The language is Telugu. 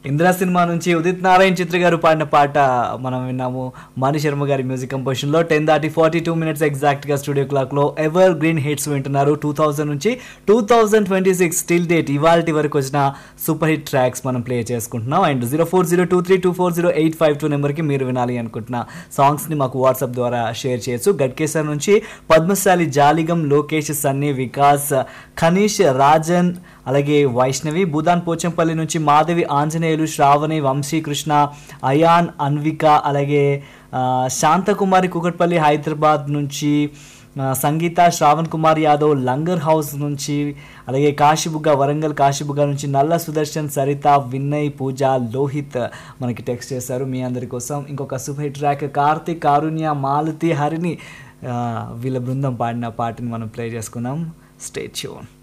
ఇందిరా సినిమా నుంచి ఉదిత్ నారాయణ్ చిత్ర గారు పాడిన పాట మనం విన్నాము మణి శర్మ గారి మ్యూజిక్ కంపోజిషన్ లో టెన్ దాటి ఫార్టీ టూ మినిట్స్ ఎగ్జాక్ట్ గా స్టూడియో క్లాక్ లో ఎవర్ గ్రీన్ హిట్స్ వింటున్నారు టూ థౌజండ్ నుంచి two thousand twenty six still date ఇవాళ వరకు వచ్చిన సూపర్ హిట్ ట్రాక్స్ మనం ప్లే చేసుకుంటున్నాం and zero four zero two three two four zero eight five two నెంబర్కి మీరు వినాలి అనుకుంటున్న సాంగ్స్ ని మాకు వాట్సాప్ ద్వారా షేర్ చేయొచ్చు గట్కేసర్ నుంచి పద్మశాలి జాలిగం లోకేష్ సన్నీ వికాస్ ఖనీష్ రాజన్ అలాగే వైష్ణవి భూదాన్ పోచంపల్లి నుంచి మాధవి ఆంజనేయులు శ్రావణి వంశీకృష్ణ అయాన్ అన్విక అలాగే ఆ, శాంతకుమారి కుకట్పల్లి హైదరాబాద్ నుంచి ఆ, సంగీత శ్రావణ్ కుమార్ యాదవ్ లంగర్ హౌస్ నుంచి అలాగే కాశీబుగ్గ వరంగల్ కాశీబుగ్గ నుంచి నల్ల సుదర్శన్ సరిత వినయ్ పూజ లోహిత్ మనకి టెక్స్ట్ చేశారు మీ అందరి కోసం ఇంకొక super hit track Karthik Karunya Malathi Harini ఆ, వీళ్ళ బృందం పాడిన పాటని మనం ప్లే చేసుకున్నాం స్టే ట్యూన్